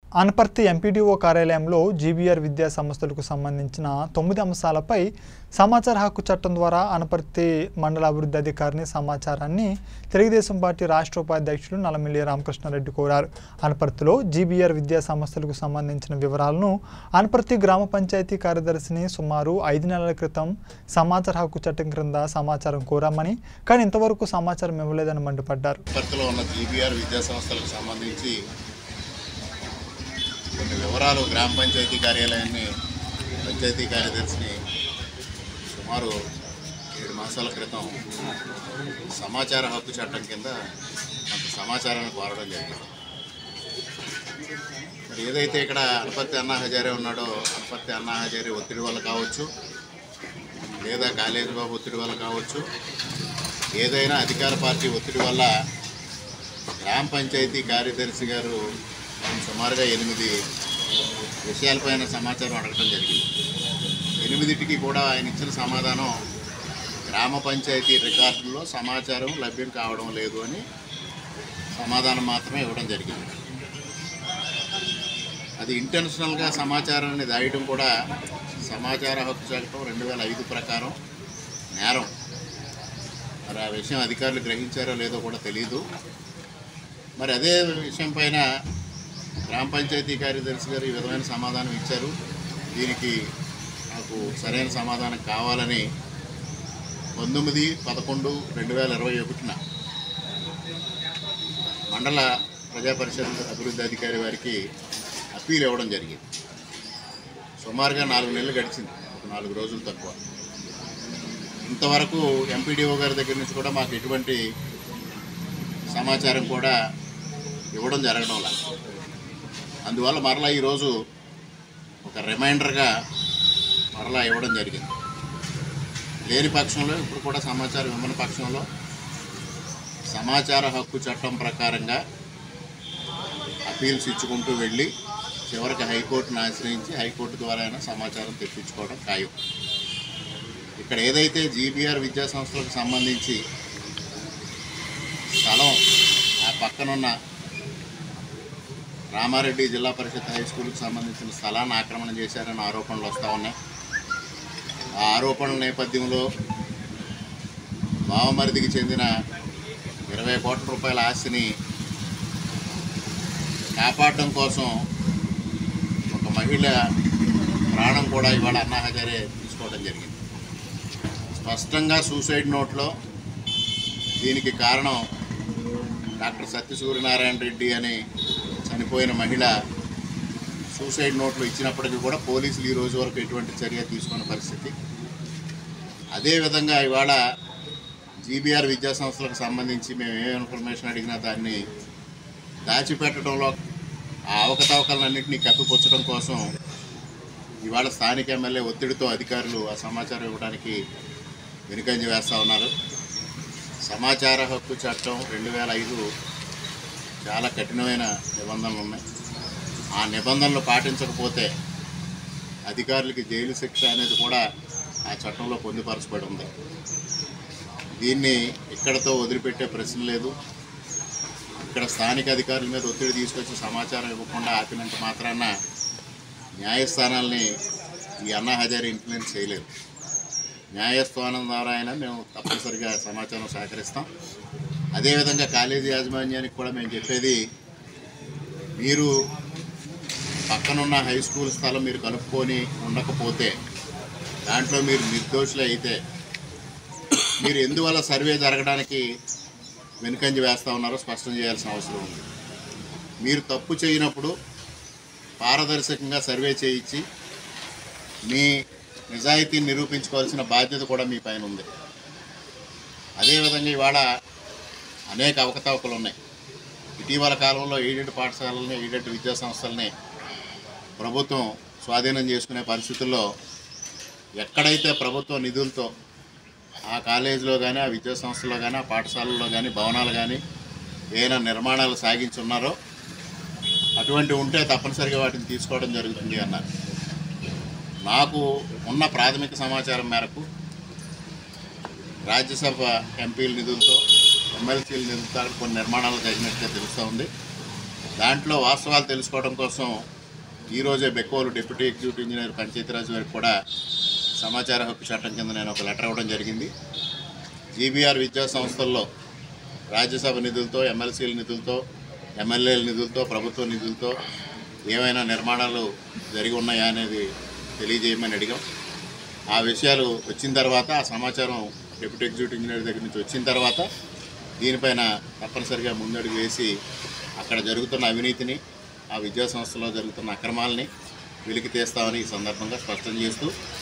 Anaparthi MPDO కార్యాలయంలో GBR విద్యా సంస్థలకు సంబంధించిన తొమ్మిది అంశాలపై సమాచార హక్కు చట్టం ద్వారా అనపర్తి మండల అభివృద్ధి అధికారిని సమాచారాన్ని తెలుగుదేశం పార్టీ రాష్ట్ర ఉపాధ్యక్షులు నల్లమిల్లి రామకృష్ణారెడ్డి కోరారు అనపర్తిలో జీబీఆర్ విద్యా సంస్థలకు సంబంధించిన వివరాలను అనపర్తి గ్రామ పంచాయతీ కార్యదర్శిని సుమారు ఐదు నెలల క్రితం సమాచార హక్కు చట్టం క్రింద సమాచారం కోరామని కానీ ఇంతవరకు సమాచారం ఇవ్వలేదని మండిపడ్డారు పరిధిలో ఉన్న జీబీఆర్ విద్యా సంస్థలకు సంబంధించి కొన్ని వివరాలు గ్రామ పంచాయతీ కార్యాలయాన్ని పంచాయతీ కార్యదర్శిని సుమారు ఏడు మాసాల క్రితం సమాచార హక్కు చట్టం కింద కొంత సమాచారాన్ని కోరడం జరిగింది మరి ఏదైతే ఇక్కడ అనపత్తి అన్నా హజారే ఉన్నాడో అనపత్తి అన్నా హజారే ఒత్తిడి వల్ల కావచ్చు లేదా కాలేజీ బాబు ఒత్తిడి వల్ల కావచ్చు ఏదైనా అధికార పార్టీ ఒత్తిడి వల్ల గ్రామ పంచాయతీ కార్యదర్శి గారు సుమారుగా ఎనిమిది విషయాలపైన సమాచారం అడగడం జరిగింది ఎనిమిదిటికి కూడా ఆయన ఇచ్చిన సమాధానం గ్రామ పంచాయతీ రికార్డుల్లో సమాచారం లభ్యం కావడం లేదు అని సమాధానం మాత్రమే ఇవ్వడం జరిగింది అది ఇంటెన్షనల్గా సమాచారాన్ని దాయడం కూడా సమాచార హక్కు చట్టం రెండు వేల ఐదు ప్రకారం నేరం మరి ఆ విషయం అధికారులు గ్రహించారో లేదో కూడా తెలియదు మరి అదే విషయం పైన గ్రామ పంచాయతీ కార్యదర్శి గారు ఈ విధమైన సమాధానం ఇచ్చారు దీనికి నాకు సరైన సమాధానం కావాలని పంతొమ్మిది పదకొండు రెండు వేల ఇరవై ఒకటిన మండల ప్రజా పరిషత్ అభివృద్ధి అధికారి వారికి అప్పీల్ ఇవ్వడం జరిగింది సుమారుగా నాలుగు నెలలు గడిచింది ఒక నాలుగు రోజులు తక్కువ ఇంతవరకు ఎంపీడీఓ గారి దగ్గర నుంచి కూడా మాకు ఎటువంటి సమాచారం కూడా ఇవ్వడం జరగడంలా అందువల్ల మరలా ఈరోజు ఒక రిమైండర్గా మరలా ఇవ్వడం జరిగింది లేని పక్షంలో ఇప్పుడు కూడా సమాచారం ఇవ్వని పక్షంలో సమాచార హక్కు చట్టం ప్రకారంగా అపీల్స్ ఇచ్చుకుంటూ వెళ్ళి చివరికి హైకోర్టును ఆశ్రయించి హైకోర్టు ద్వారా అయినా సమాచారం తెప్పించుకోవడం ఖాయం ఇక్కడ ఏదైతే జీబీఆర్ విద్యా సంస్థలకు సంబంధించి స్థలం ఆ పక్కనున్న రామారెడ్డి జిల్లా పరిషత్ హై స్కూల్కి సంబంధించిన స్థలాన్ని ఆక్రమణ చేశారని ఆరోపణలు వస్తూ ఉన్నాయి ఆ ఆరోపణల నేపథ్యంలో బావమరిదికి చెందిన ఇరవై కోట్ల రూపాయల ఆస్తిని కాపాడడం కోసం ఒక మహిళ ప్రాణం కూడా ఇవాళ అన్నా హజారే తీసుకోవడం జరిగింది స్పష్టంగా సూసైడ్ నోట్లో దీనికి కారణం డాక్టర్ సత్య సూర్యనారాయణ రెడ్డి అని చనిపోయిన మహిళ సూసైడ్ నోట్లు ఇచ్చినప్పటికీ కూడా పోలీసులు ఈ రోజు వరకు ఎటువంటి చర్య తీసుకున్న పరిస్థితి అదేవిధంగా ఇవాళ జీబీఆర్ విద్యా సంస్థలకు సంబంధించి మేము ఏ ఇన్ఫర్మేషన్ అడిగినా దాన్ని దాచిపెట్టడంలో ఆ అవకతవకలన్నింటినీ కప్పిపుచ్చడం కోసం ఇవాళ స్థానిక ఎమ్మెల్యే ఒత్తిడితో అధికారులు ఆ సమాచారం ఇవ్వడానికి వెనుకంజ వేస్తూ ఉన్నారు సమాచార హక్కు చట్టం రెండు వేల ఐదు చాలా కఠినమైన నిబంధనలు ఉన్నాయి ఆ నిబంధనలు పాటించకపోతే అధికారులకి జైలు శిక్ష అనేది కూడా ఆ చట్టంలో పొందుపరచబడి ఉంది దీన్ని ఇక్కడతో వదిలిపెట్టే ప్రశ్న లేదు ఇక్కడ స్థానిక అధికారుల మీద ఒత్తిడి తీసుకొచ్చి సమాచారం ఇవ్వకుండా ఆపినంత మాత్రాన న్యాయస్థానాల్ని ఈ అన్నా హజారీ ఇన్ఫ్లుయెన్స్ చేయలేదు న్యాయస్థానం ద్వారా అయినా మేము తప్పనిసరిగా సమాచారం సేకరిస్తాం అదేవిధంగా కాలేజీ యాజమాన్యానికి కూడా మేము చెప్పేది మీరు పక్కనున్న హై స్కూల్ స్థలం మీరు కనుక్కొని ఉండకపోతే దాంట్లో మీరు నిర్దోషులు అయితే మీరు ఎందువల్ల సర్వే జరగడానికి వెనుకంజ వేస్తూ ఉన్నారో స్పష్టం చేయాల్సిన అవసరం ఉంది మీరు తప్పు చేయనప్పుడు పారదర్శకంగా సర్వే చేయించి మీ నిజాయితీని నిరూపించుకోవాల్సిన బాధ్యత కూడా మీ పైన ఉంది అదేవిధంగా ఇవాళ అనేక అవకతవకలు ఉన్నాయి ఇటీవల కాలంలో ఎయిడెడ్ పాఠశాలల్ని ఎయిడెడ్ విద్యా సంస్థల్ని ప్రభుత్వం స్వాధీనం చేసుకునే పరిస్థితుల్లో ఎక్కడైతే ప్రభుత్వ నిధులతో ఆ కాలేజీలో కానీ ఆ విద్యా సంస్థలో కానీ ఆ పాఠశాలల్లో కానీ భవనాలు కానీ ఏదైనా నిర్మాణాలు సాగించున్నారో అటువంటి ఉంటే తప్పనిసరిగా వాటిని తీసుకోవడం జరుగుతుంది అన్నారు నాకు ఉన్న ప్రాథమిక సమాచారం మేరకు రాజ్యసభ ఎంపీల నిధులతో ఎమ్మెల్సీల నిధులతో కొన్ని నిర్మాణాలు జరిగినట్టుగా తెలుస్తూ ఉంది దాంట్లో వాస్తవాలు తెలుసుకోవడం కోసం ఈరోజే బెక్కోలు డిప్యూటీ ఎగ్జిక్యూటివ్ ఇంజనీర్ పంచాయతీరాజ్ వారికి కూడా సమాచార హక్కు చట్టం కింద నేను ఒక లెటర్ ఇవ్వడం జరిగింది జీబీఆర్ విద్యా సంస్థల్లో రాజ్యసభ నిధులతో ఎమ్మెల్సీల నిధులతో ఎమ్మెల్యేల నిధులతో ప్రభుత్వ నిధులతో ఏమైనా నిర్మాణాలు జరిగి ఉన్నాయా అనేది తెలియజేయమని అడిగాం ఆ విషయాలు వచ్చిన తర్వాత ఆ సమాచారం డిప్యూటీ ఎగ్జిక్యూటివ్ ఇంజనీర్ దగ్గర నుంచి వచ్చిన తర్వాత దీనిపైన తప్పనిసరిగా ముందడుగు వేసి అక్కడ జరుగుతున్న అవినీతిని ఆ విద్యా సంస్థలో జరుగుతున్న అక్రమాలని వెలికి తీస్తామని ఈ సందర్భంగా స్పష్టం చేస్తూ